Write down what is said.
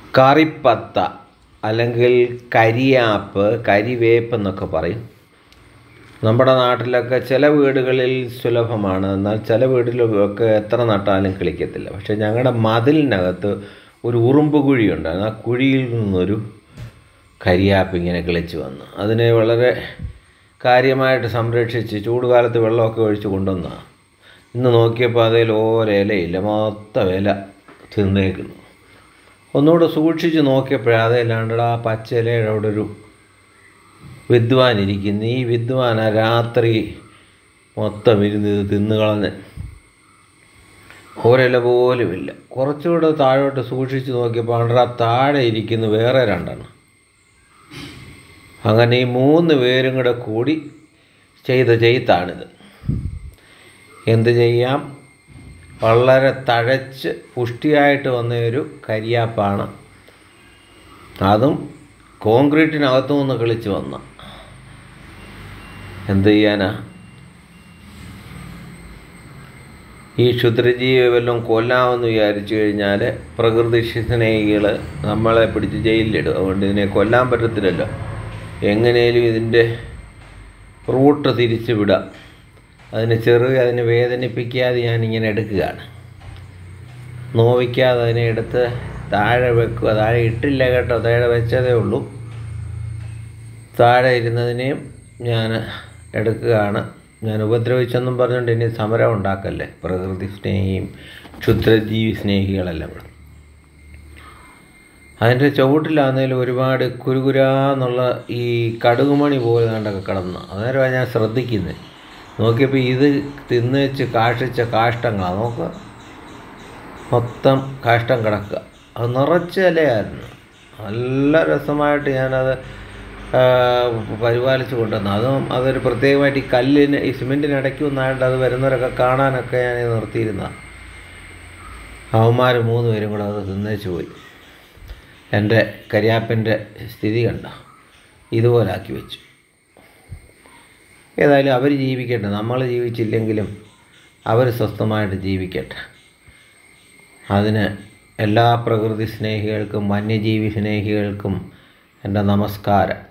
കറിപ്പത്ത അല്ലെങ്കിൽ കരിയാപ്പ് കരിവേപ്പ് എന്നൊക്കെ പറയും നമ്മുടെ നാട്ടിലൊക്കെ ചില വീടുകളിൽ സുലഭമാണ് എന്നാൽ ചില വീട്ടിലൊക്കെ എത്ര നട്ടാലും കിളിക്കത്തില്ല പക്ഷേ ഞങ്ങളുടെ മതിലിനകത്ത് ഒരു ഉറുമ്പ് കുഴിയുണ്ടായിരുന്നു ആ കുഴിയിൽ നിന്നൊരു കരിയാപ്പ് ഇങ്ങനെ കിളിച്ച് വന്നു അതിനെ വളരെ കാര്യമായിട്ട് സംരക്ഷിച്ച് ചൂടുകാലത്ത് വെള്ളമൊക്കെ ഒഴിച്ച് കൊണ്ടുവന്നതാണ് ഇന്ന് നോക്കിയപ്പോൾ അതിൽ ഓരിലയില്ല മൊത്തം ഇല തിന്നേക്കുന്നു ഒന്നുകൂടെ സൂക്ഷിച്ച് നോക്കിയപ്പോഴേ അതല്ലാണ്ട് ആ പച്ച ഇലയുടെ അവിടെ ഒരു വിദ്വാൻ ഇരിക്കുന്നു ഈ വിദ്വാൻ ആ രാത്രി മൊത്തം ഇരുന്ന് ഇത് തിന്നു കളഞ്ഞ് ഒരില പോലുമില്ല കുറച്ചുകൂടെ താഴോട്ട് സൂക്ഷിച്ച് നോക്കിയപ്പോൾ അവിടെ ആ താഴെ ഇരിക്കുന്നു വേറെ രണ്ടെണ്ണം അങ്ങനെ ഈ മൂന്ന് പേരും കൂടെ കൂടി ചെയ്ത ചെയ്ത്താണിത് എന്ത് ചെയ്യാം വളരെ തഴച്ച് പുഷ്ടിയായിട്ട് വന്ന ഒരു കരിയാപ്പാണ് അതും കോൺക്രീറ്റിനകത്തു നിന്ന് കിളിച്ച് വന്ന എന്ത് ചെയ്യാനാ ഈ ക്ഷുദ്രജീവി വല്ലതും കൊല്ലാമെന്ന് വിചാരിച്ചു കഴിഞ്ഞാൽ പ്രകൃതി സ്നേഹികൾ നമ്മളെ പിടിച്ച് ജയിലിലിടും അതുകൊണ്ട് ഇതിനെ കൊല്ലാൻ പറ്റത്തില്ലല്ലോ എങ്ങനെയും ഇതിൻ്റെ റൂട്ട് തിരിച്ചു വിടാം അതിന് ചെറുക അതിനെ വേദനിപ്പിക്കാതെ ഞാനിങ്ങനെ എടുക്കുകയാണ് നോവിക്കാതെ അതിനെ എടുത്ത് താഴെ വെക്കുക താഴെ ഇട്ടില്ല കേട്ടോ താഴെ വെച്ചതേ ഉള്ളൂ താഴെ ഇരുന്നതിനെയും ഞാൻ എടുക്കുകയാണ് ഞാൻ ഉപദ്രവിച്ചെന്നും പറഞ്ഞുകൊണ്ട് ഇനി സമരം ഉണ്ടാക്കല്ലേ പ്രകൃതി സ്നേഹിയും ക്ഷുദ്രജീവി സ്നേഹികളെല്ലാം കൂടെ അതിൻ്റെ ചുവട്ടിലാണെങ്കിലും ഒരുപാട് കുരുകുരാന്നുള്ള ഈ കടുകുമണി പോലെ കണ്ടൊക്കെ കിടന്നു അന്നേരമാണ് ഞാൻ ശ്രദ്ധിക്കുന്നത് നോക്കിയപ്പോൾ ഇത് തിന്ന് വെച്ച് കാഷിച്ച കാഷ്ടങ്ങളാണ് നോക്കുക മൊത്തം കാഷ്ടം കിടക്കുക അത് നിറച്ച ഇലയായിരുന്നു നല്ല രസമായിട്ട് ഞാനത് പരിപാലിച്ച് കൊണ്ടുവന്നു അതും അതൊരു പ്രത്യേകമായിട്ട് ഈ കല്ലിന് ഈ സിമെൻറ്റിനിടയ്ക്ക് ഒന്നായിട്ട് അത് വരുന്നവരൊക്കെ കാണാനൊക്കെ ഞാൻ നിർത്തിയിരുന്നതാണ് അവന്മാർ മൂന്ന് പേരും കൂടെ അത് തിന്നേച്ച് പോയി എൻ്റെ കരിയാപ്പിൻ്റെ സ്ഥിതി കണ്ട ഇതുപോലെ ആക്കി വെച്ചു ഏതായാലും അവർ ജീവിക്കട്ടെ നമ്മൾ ജീവിച്ചില്ലെങ്കിലും അവർ സ്വസ്ഥമായിട്ട് ജീവിക്കട്ടെ അതിന് എല്ലാ പ്രകൃതി സ്നേഹികൾക്കും വന്യജീവി സ്നേഹികൾക്കും എൻ്റെ നമസ്കാരം